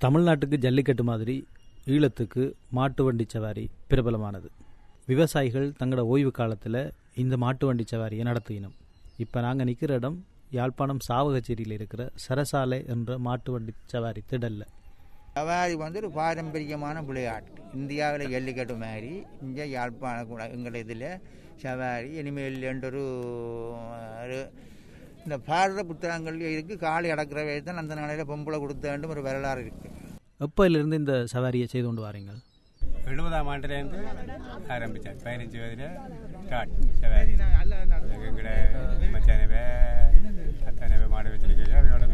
தமிழ்நாட்டுக்கு ஜல்லிக்கட்டு மாதிரி ஈழத்துக்கு மாட்டு வண்டி சவாரி பிரபலமானது விவசாயிகள் தங்களோட ஓய்வு காலத்தில் இந்த மாட்டு வண்டி சவாரியை நடத்தினோம் இப்போ நாங்கள் நிற்கிற இடம் யாழ்ப்பாணம் சாவகச்சேரியில் இருக்கிற சரசாலை என்ற மாட்டு வண்டி சவாரி திடல்ல சவாரி வந்து ஒரு பாரம்பரியமான விளையாட்டு இந்தியாவில் ஜல்லிக்கட்டு மாதிரி இங்கே யாழ்ப்பாண கூட எங்கள் இதில் சவாரி இனிமேல் என்றொரு ஒரு இந்த பாரத புத்தகங்கள்லேயும் இருக்குது காளி அடக்கிற வயது அந்த நாளையில் பொம்பளை கொடுத்த வேண்டும் ஒரு வரலாறு இருக்குது எப்போயிலிருந்து இந்த சவாரியை செய்து கொண்டு வாரீங்க எழுபதாம் ஆண்டுலேருந்து ஆரம்பித்தார் பதினஞ்சு வயதில் ஸ்டார்ட் சவாரி எங்கட மச்சானவே அத்தனவே மாடு வச்சிருக்கையோ அவையோட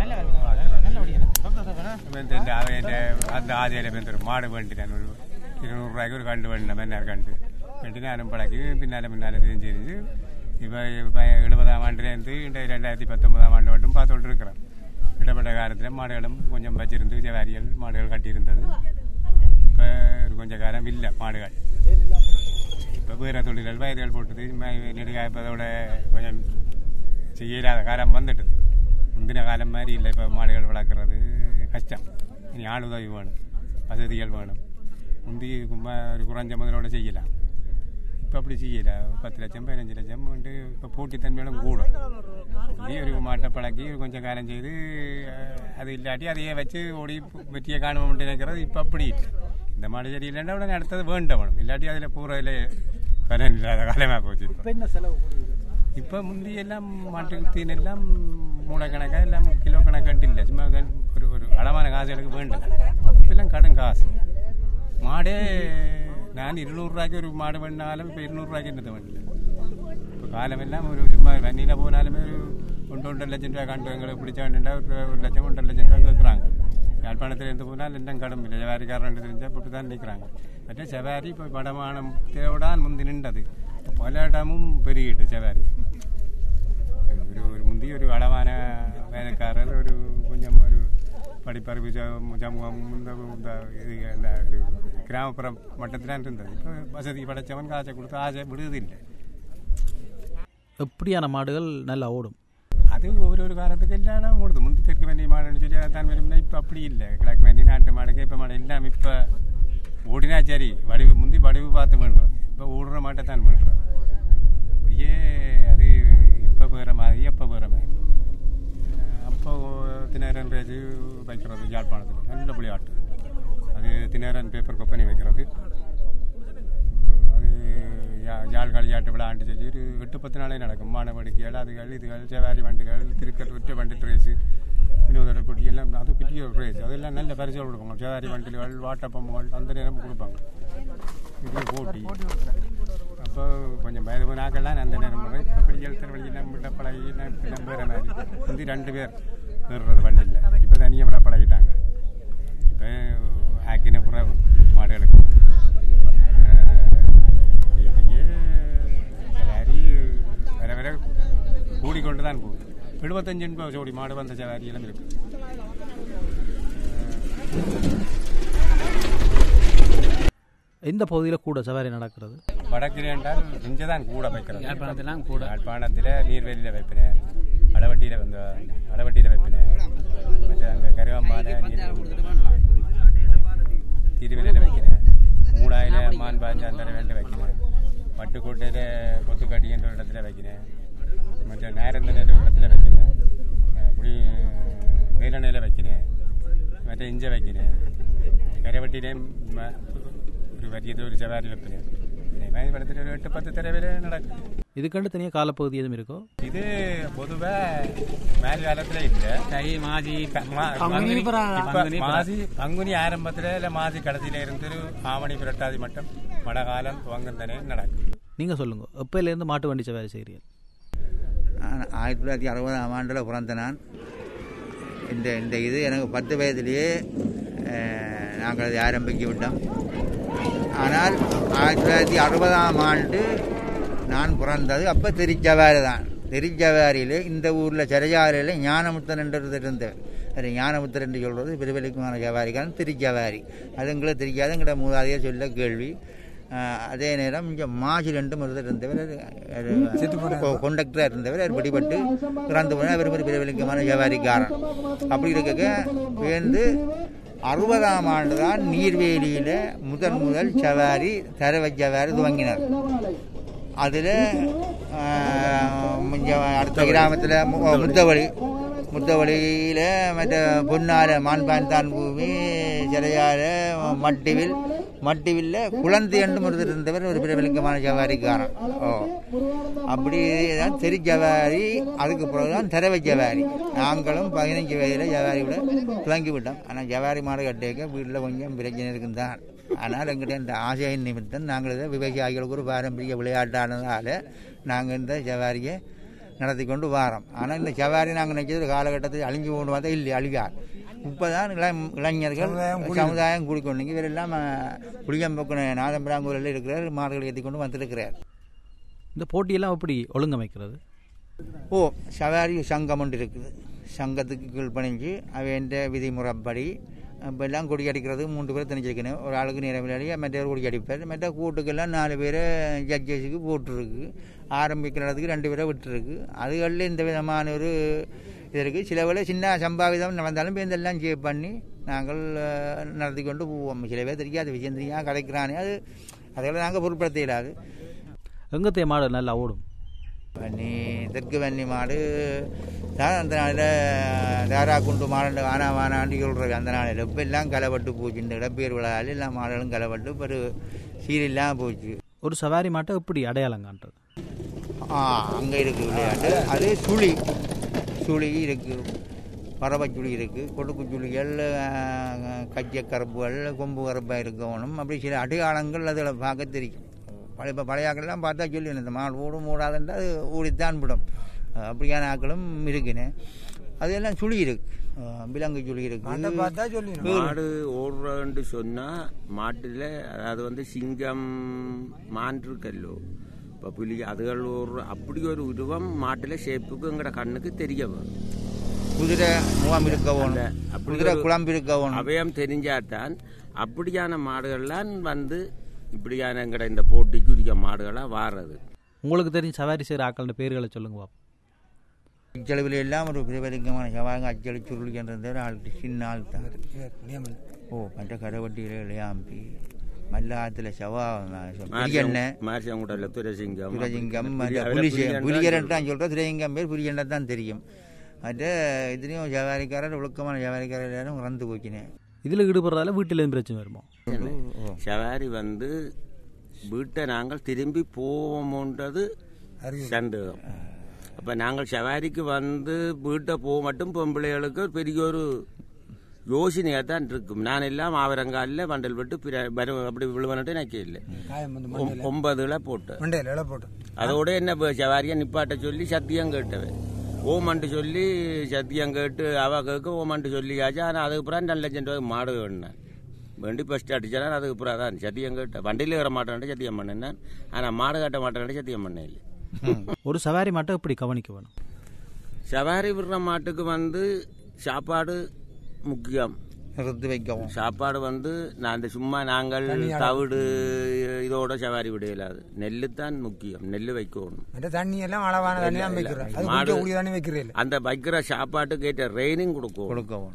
பின்னால இந்த அவையிட்ட அந்த ஆதியில் வந்து ஒரு மாடு வேண்டினேன் ஒரு இருநூறுவாய்க்கு ஒரு கண்டு வேண்டின மன்னர் கண்டு வேண்டி நானும் பழக்கி பின்னால் பின்னால் தெரிஞ்சு தெரிஞ்சு இப்போ இப்போ எழுபதாம் ஆண்டுலேருந்து இந்த ரெண்டாயிரத்தி பத்தொன்பதாம் ஆண்டு மட்டும் பார்த்துட்டு இருக்கிறேன் இடப்பட்ட காலத்தில் மாடுகளும் கொஞ்சம் வச்சிருந்து ஜவாரிகள் மாடுகள் கட்டியிருந்தது இப்போ கொஞ்ச காலம் இல்லை மாடுகள் இப்போ வேறு தொழில்கள் வயதுகள் போட்டது நெடுகாய்ப்பதோட கொஞ்சம் செய்யலாத காலம் வந்துட்டது முந்தின காலம் மாதிரி இல்லை இப்போ மாடுகள் வளர்க்குறது கஷ்டம் இனி ஆள் உதவி வேணும் வசதிகள் வேணும் முந்தி சும்மா ஒரு குறைஞ்ச முதலோட செய்யலாம் இப்போ அப்படி செய்யல பத்து லட்சம் பதினஞ்சு லட்சம் வந்து இப்போ போட்டித்தன்மையோட கூடும் முந்தி ஒரு மாட்டை பழக்கி ஒரு கொஞ்சம் காலம் செய்து அஹ், அது இல்லாட்டி அதையே வச்சு ஓடி வெற்றியை காணுவோம் நினைக்கிறது இப்போ அப்படி இல்லை இந்த மாடு சரி இல்லைன்னா உடனே அடுத்தது வேண்ட வேணும் இல்லாட்டி அதில் பூரையில் பலன் இல்லாத காலமாக போச்சு இப்போ இப்போ முந்தி எல்லாம் மாட்டுக்கு தீன் எல்லாம் மூலக்கணக்காக எல்லாம் கிலோ கணக்காட்டு இல்லை சும்மா தான் ஒரு ஒரு அளவான காசு எனக்கு வேண்டும் இப்பெல்லாம் கடன் காசு மாடே நான் இருநூறுரூவாய்க்கு ஒரு மாடு வேணாலும் இப்போ இருநூறுவாய்க்கு என்னது வேண்டிല്ല இப்போ காலமெல்லாம் ஒரு சும்மா வண்டியில் போனாலுமே ஒரு ஒன்று ஒன்றரை லட்சம் ரூபாய் கண்டு எங்களை பிடிச்ச வேண்டியா ஒரு ஒரு லட்சம் ஒன்றரை லட்சம் ரூபாய் கேட்குறாங்க யாழ்ப்பாணத்தில் இருந்து போனால் எல்லாம் கடன் இல்லை சவாரிக்காரன் தெரிஞ்சால் இப்படி தான் நிற்கிறாங்க மற்ற சவாரி இப்போ வடமானத்தோடான் முந்தி நின்றது இப்போ பல இடமும் பெருகிட்டு சவாரி ഒരു ഒരു മുന്തി ഒരു അളവാന വേനൽക്കാരൻ ഒരു കുഞ്ഞം ഒരു പഠിപ്പറിവ് സമൂഹം இந்த இந்த இது இந்த ஒரு கிராமப்புற மட்டத்தில் இருந்தது இப்போ வசதி படைச்சவன் காசை கொடுத்து ஆசை விடுவதில்லை எப்படியான மாடுகள் நல்லா ஓடும் அது ஒரு ஒரு காலத்துக்கு எல்லாம் ஓடுது முந்தி தெற்கு வேண்டிய மாடுன்னு சொல்லி அதான் விரும்பினா இப்போ அப்படி இல்லை கிழக்கு வேண்டிய நாட்டு மாடு கேப்ப மாடு எல்லாம் இப்போ ஓடினா சரி வடிவு முந்தி வடிவு பார்த்து பண்ணுறது இப்போ ஓடுற மாட்டை தான் பண்ணுறது அப்படியே அது இப்போ வேறு மாதிரி அப்போ வேறு மாதிரி அஹ் அப்போ தினேரன் ரேஜு வைக்கிறது யாழ்ப்பாணத்தில் நல்ல விளையாட்டு அது தினேரன் பேப்பர் கொப்பனி வைக்கிறது உம், அது யா- யாழ் களியாட்டு விளையாண்டு சொல்லி ஒரு எட்டு பத்து நாளே நடக்கும் மானவடிக்கைகள் அதுகள் இதுகள் சேவாரி வண்டிகள் திருக்கட் ஒற்றை வண்டி ரேஸு வினோத போட்டி எல்லாம் அது பெரிய ஒரு ரேஸ் அதெல்லாம் நல்ல பரிசுகள் கொடுப்பாங்க சேவாரி வண்டிகள் வாட்டப்பம்புகள் அந்த நேரம் கொடுப்பாங்க இது போட்டி அப்போ கொஞ்சம் வயது நாக்கெல்லாம் அந்த நேரம் முறை இப்போ பிடிக்கல் திருவள்ளியெல்லாம் விட்ட பழகி எல்லாம் வேறு மாதிரி முந்தி ரெண்டு பேர் ஏறுறது வண்டியில் இப்போ தனியாக விட பழகிட்டாங்க இப்போ ஆக்கின புறவு மாடுகளுக்கு அஹ் அப்படியே சவாரி வர வர கூடிக்கொண்டு தான் போகுது எழுபத்தஞ்சு ரூபாய் ஜோடி மாடு வந்த சவாரி எல்லாம் இருக்கு எந்த பகுதியில் கூட சவாரி நடக்கிறது வடக்கில் என்றால் இங்கே தான் கூட வைக்கிறது யாழ்ப்பாணத்திலாம் கூட. யாழ்ப்பாணத்தில் நீர்வேலியில் வைப்பினேன் அளவட்டியில் வந்து அளவட்டியில் வைப்பினேன் மற்ற அங்கே கருவம்பால நீர் திருவிலையில் வைக்கிறேன் மூடாயில் மான் பாஞ்சாந்தர வேண்ட வைக்கிறேன் வட்டுக்கோட்டையில் கொத்துக்காட்டி என்ற ஒரு இடத்துல வைக்கிறேன் மற்ற நேரந்தனையில் ஒரு இடத்துல வைக்கிறேன் அப்படி வேலணையில் வைக்கிறேன் மற்ற இஞ்ச வைக்கிறேன் கரைவட்டியிலேயும் ம- ஒரு வரியது ஒரு சவாரி வைப்பினேன் இதே மாதிரி படத்தில் ஒரு எட்டு பத்து தடவை நடக்கும் இதுக்கண்டு தனியாக காலப்பகுதி எதுவும் இருக்கோ இது பொதுவா மேல் காலத்துல இல்ல தை மாசி மா- பங்குனி இப்ப பங்குனி மாசி பங்குனி ஆரம்பத்துல இல்ல மாசி கடைசியில இருந்து ஒரு ஆவணி புரட்டாதி மட்டும் மழை காலம் துவங்கும் தானே நடக்கும் நீங்கள் சொல்லுங்கள் எப்போயிலேருந்து மாட்டு வண்டி சவாரி செய்கிறீங்க நான் ஆயிரத்தி தொள்ளாயிரத்தி அறுபதாம் ஆண்டில் பிறந்த நான் இந்த இந்த இது எனக்கு பத்து வயதிலேயே அஹ், நாங்கள் அதை ஆரம்பிக்க விட்டோம் ஆனால் ஆயிரத்தி தொள்ளாயிரத்தி அறுபதாம் ஆண்டு நான் பிறந்தது அப்போ திருச்சவாரி தான் திருச்சவாரியில் இந்த ஊரில் சிறையாறில் ஞானமுத்தன் என்றது இருந்தவர் அது ஞானமுத்தர் என்று சொல்கிறது பிரபலிக்குமான சவாரிக்காரன் திருச்சவாரி அது எங்களுக்கு தெரியாது எங்கள்ட மூதாதைய சொல்ல கேள்வி அஹ், அதே நேரம் இங்கே மாசி ரெண்டு ஒருத்தர் இருந்தவர் கொண்டக்டராக இருந்தவர் அவர் பிடிபட்டு இறந்து போனால் அவர் ஒரு பிரபலிக்கமான வியாபாரிக்காரன் அப்படி இருக்க வேந்து அறுபதாம் ஆண்டு தான் நீர்வேலியில் முதன் முதல் சவாரி தரவை சவாரி துவங்கினார் அதில் அடுத்த கிராமத்தில் முத்தவழி முத்தவழியில் மற்ற பொன்னால மான்பான்தான் பூமி சிறையால மட்டிவில் மட்டிவில்ல குழந்தை என்று ஒருத்தர் இருந்தவர் ஒரு பிரபலிங்கமான ஜவாரிக்காரன் ஓ அப்படி தான் தெரி ஜவாரி அதுக்கு பிறகு தான் தரவை ஜவாரி நாங்களும் பதினஞ்சு வயதில் ஜவாரியோட துவங்கி விட்டோம் ஆனால் ஜவாரி மாடு கட்டிக்க வீட்டில் கொஞ்சம் பிரச்சனை இருக்குந்தான் ஆனால் எங்கிட்ட இந்த ஆசையின் நிமித்தம் நாங்கள் இதை விவசாயிகளுக்கு ஒரு பாரம்பரிய விளையாட்டானதால் நாங்கள் இந்த ஜவாரியை நடத்தி கொண்டு வாரோம் ஆனால் இந்த சவாரி நாங்கள் நினைச்சது ஒரு காலகட்டத்தில் அழிஞ்சு கொண்டு வந்தால் இல்லை அழியார் இப்போ தான் இளம் இளைஞர்கள் சமுதாயம் கூடிக்கொண்டு இவர் எல்லாம் புளியம்பக்கம் நாதம்பராங்கூரில் இருக்கிறார் மாடுகளை ஏற்றி கொண்டு வந்திருக்கிறார் இந்த போட்டியெல்லாம் எப்படி ஒழுங்கமைக்கிறது ஓ சவாரி சங்கம் ஒன்று இருக்குது சங்கத்துக்கு கீழ்ப்பணிஞ்சு அவன் விதிமுறைப்படி இப்போ எல்லாம் கொடி அடிக்கிறது மூன்று பேர் தெரிஞ்சிருக்கணும் ஒரு ஆளுக்கு நேரம் விளையாடி மற்றவர் கொடி அடிப்பார் மற்ற கூட்டுக்கெல்லாம் நாலு பேர் ஜட்ஜஸுக்கு போட்டுருக்கு ஆரம்பிக்கிற இடத்துக்கு ரெண்டு பேரை விட்டுருக்கு அதுகளில் இந்த விதமான ஒரு இது இருக்குது சில வேளை சின்ன சம்பாவிதம் நடந்தாலும் இப்போ இதெல்லாம் சே பண்ணி நாங்கள் நடத்தி கொண்டு போவோம் சில பேர் தெரியாது விஷயம் தெரியாது கலைக்கிறானே அது அதெல்லாம் நாங்கள் பொருட்படுத்த இயலாது எங்கத்தைய மாடு நல்லா ஓடும் வன்னி தெற்கு வன்னி மாடு தான் அந்த நாளில் தாரா குண்டு மாடு வானா வானாண்டு சொல்கிறது அந்த நாளில் இப்போ எல்லாம் களைப்பட்டு போச்சு இந்த இடப்பேர் விழாவில் எல்லாம் மாடுகளும் களைப்பட்டு இப்போ ஒரு சீரெல்லாம் போச்சு ஒரு சவாரி மாட்டை எப்படி அடையாளம் காண்றது ஆ அங்கே இருக்குது விளையாட்டு அது சுழி சுழி இருக்குது பறவை சுழி இருக்குது கொடுக்கு சுழிகள் கச்ச கருப்புகள் கொம்பு கருப்பாக இருக்கணும் அப்படி சில அடையாளங்கள் அதில் பார்க்க தெரியும் பழைய இப்போ பழைய ஆக்கள்லாம் பார்த்தா சொல்லி இந்த மாடு ஓடும் ஓடாதுன்றா அது ஓடித்தான் விடும் அப்படியான ஆக்களும் இருக்குன்னு அதெல்லாம் சுழி இருக்கு விலங்கு சுழி இருக்கு பார்த்தா சொல்லி மாடு ஓடுறன்னு சொன்னா மாட்டுல அதாவது வந்து சிங்கம் மான் இருக்கல்லோ இப்போ புலி அதுகள் ஒரு அப்படி ஒரு உருவம் மாட்டுல ஷேப்புக்கு எங்கட கண்ணுக்கு தெரிய வரும் குதிரை முகாம் இருக்க அந்த வேணும் அப்படி குதிரை ஒரு குழம்பு இருக்க வேணும் அபயம் தெரிஞ்சாதான் அப்படியான மாடுகள்லாம் வந்து இப்படியான எங்கட இந்த போட்டிக்கு உரிய மாடுகளா வாடுறது உங்களுக்கு தெரிஞ்ச சவாரி செய்கிற ஆக்களோட பேர்களை சொல்லுங்க பாப்போம் இச்சளவில் எல்லாம் ஒரு பிரபலிங்கமான சவாங்க அச்சளி சுருளி என்ற ஆள் சின்ன ஆள் தான் ஓ மற்ற கரவட்டியில் இளையாம்பி மல்லாத்துல சவா புரியண்ண மாரிசங்குடல துரசிங்கம் புரஜிங்கம் புலி- அவரை புலிசே புலிகன்றா புலிகரன்ட்டான் சொல்கிறோம் துரையங்கம் பேர் புரியண்டா தான் தெரியும் மற்ற இதுலேயும் ஜவாரிக்காரர் ஒழுக்கமான ஜவாரிக்காரர் எல்லாரும் இறந்து போக்கினேன் இதில் ஈடுபடுறதால வீட்டில் எதுவும் பிரச்சனை வருமோ சவாரி வந்து வீட்டை நாங்கள் திரும்பி போவோமோன்றது சந்தேகம் அப்ப நாங்கள் சவாரிக்கு வந்து வீட்டை போக மட்டும் பொம்பளைகளுக்கு ஒரு பெரிய ஒரு யோசனையாக தான் இருக்கும் நான் எல்லாம் ஆவரங்காலில் வண்டல் விட்டு பிற- வரும் அப்படி விழுவனட்டு எனக்கு இல்லை காயம் வந்து ஒம்- ஒன்பதுல போட்டு மண்டையில் இலை போட்டு அதோட என்ன இப்ப சவாரியை நிப்பாட்ட சொல்லி சத்தியம் கேட்டவன் ஓமன்ட்டு சொல்லி சத்தியம் கேட்டு அவ கேட்க ஓமன்ட்டு சொல்லியாச்சு ஆனால் அதுக்கப்புறம் ரெண்டு லட்சம் ரூபாய்க்கு மாடு வேணும் வேண்டி ஃபஸ்ட் அடிச்சானா அதுக்கப்புறம் அதான் சத்தியம் கேட்டேன் வண்டியில் ஏற மாட்டேன் சத்தியம் பண்ணேன் ஆனால் மாடு கட்ட மாட்டேன் சத்தியம் பண்ணேன் இல்லை ஒரு சவாரி மாட்டை எப்படி கவனிக்க வேணும் சவாரி விடுற மாட்டுக்கு வந்து சாப்பாடு முக்கியம் நிறுத்தி வைக்கவும் சாப்பாடு வந்து நான் இந்த சும்மா நாங்கள் தவிடு இதோட சவாரி விடையிலாது நெல்லு தான் முக்கியம் நெல்லு வைக்கணும் மற்ற தண்ணி எல்லாம் அளவான தண்ணி தான் வைக்கிறேன் அது மாடு- குடிக்க கூடிய தண்ணி வைக்கிறேன் அந்த வைக்கிற சாப்பாட்டுக்கு ஏற்ற ரெயினிங் கொடுக்கும் கொடுக்கவும்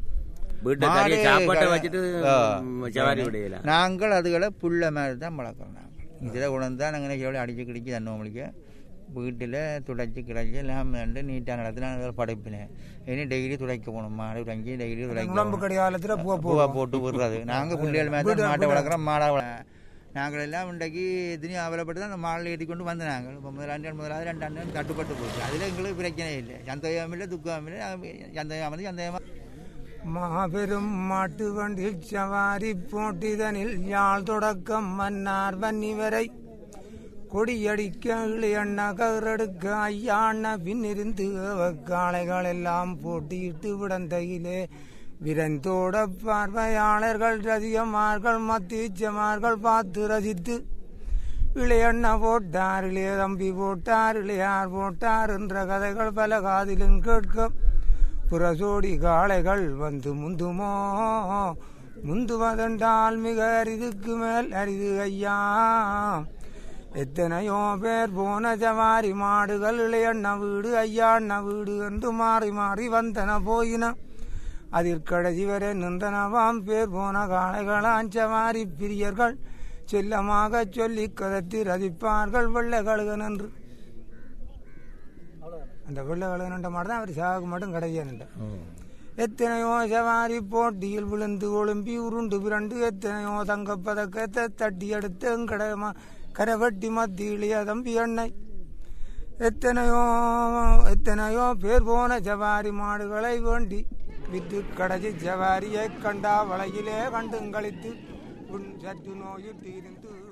வீட்டை மாடு தனியா சாப்பாட்டை க- வச்சுட்டு ஆ. ம், சவாரி விடையில நாங்கள் அதுகளை புள்ள மாதிரி தான் வளர்க்குறோம் நாங்கள் இதில் உணர்ந்தா நாங்கள் எவ்வளோ அடிச்சு கிடிச்சு தண்ணி முடிக்க வீட்டில் துடைச்சி கிடச்சி எல்லாம் வந்து நீட்டாக நடத்தி நாங்கள் படைப்பினேன் இனி டெய்லி துடைக்க போகணும் மாடு துடைச்சி டெய்லி உடம்பு துடைக்க கடிகாலத்தில் பூ பூவா போட்டு விடுறது நாங்கள் புள்ளிகள் மேலே மாட்டை வளர்க்குறோம் மாடை வள நாங்கள் எல்லாம் இன்றைக்கு எத்தனையும் அவலப்பட்டு தான் அந்த மாடலை ஏற்றி கொண்டு வந்து நாங்கள் இப்போ முதலாண்டு முதலாவது ரெண்டாண்டு தட்டுப்பட்டு போச்சு அதில் எங்களுக்கு பிரச்சனை இல்லை சந்தோகம் இல்லை துக்கம் இல்லை சந்தோகம் வந்து சந்தோகமாக மாபெரும் மாட்டு வண்டில் சவாரி போட்டிதனில் யாழ் தொடக்கம் மன்னார் வன்னி வரை கொடியடிக்க இளையண்ண கதிரெடுக்க ஐயாண்ண பின்னிருந்து காளைகள் எல்லாம் போட்டியிட்டு விடந்தையிலே விரைந்தோட பார்வையாளர்கள் ரசிகமார்கள் மத்தீச்சமார்கள் பார்த்து ரசித்து இளையண்ண போட்டார் இளைய தம்பி போட்டார் இளையார் போட்டார் என்ற கதைகள் பல காதிலும் கேட்க புறசோடி காளைகள் வந்து முந்துமோ முந்துவதென்றால் மிக அரிதுக்கு மேல் அரிது ஐயா எத்தனையோ பேர் போன சவாரி மாடுகள் இளையண்ண வீடு ஐயாண்ண வீடு என்று மாறி மாறி வந்தன போயின அதில் கடைசி வரை நின்றனவாம் பேர் போன காளைகளான் சவாரி பிரியர்கள் செல்லமாக சொல்லி கதத்தி ரதிப்பார்கள் வெள்ளை கழுகன் என்று அந்த வெள்ளை கழுகன் மாடு தான் அவர் சாகு மட்டும் கடைசியா நின்றார் எத்தனையோ சவாரி போட்டியில் விழுந்து ஒழும்பி உருண்டு பிறண்டு எத்தனையோ தங்கப் பதக்கத்தை தட்டி எடுத்து எங்கடமா கரவட்டி மத்தியிலேயே தம்பி எண்ணெய் எத்தனையோ எத்தனையோ பேர் போன ஜவாரி மாடுகளை வேண்டி வித்து கடைசி ஜவாரியை கண்டா வளையிலே கண்டு கழித்து உன் சற்று நோயுற்று இருந்து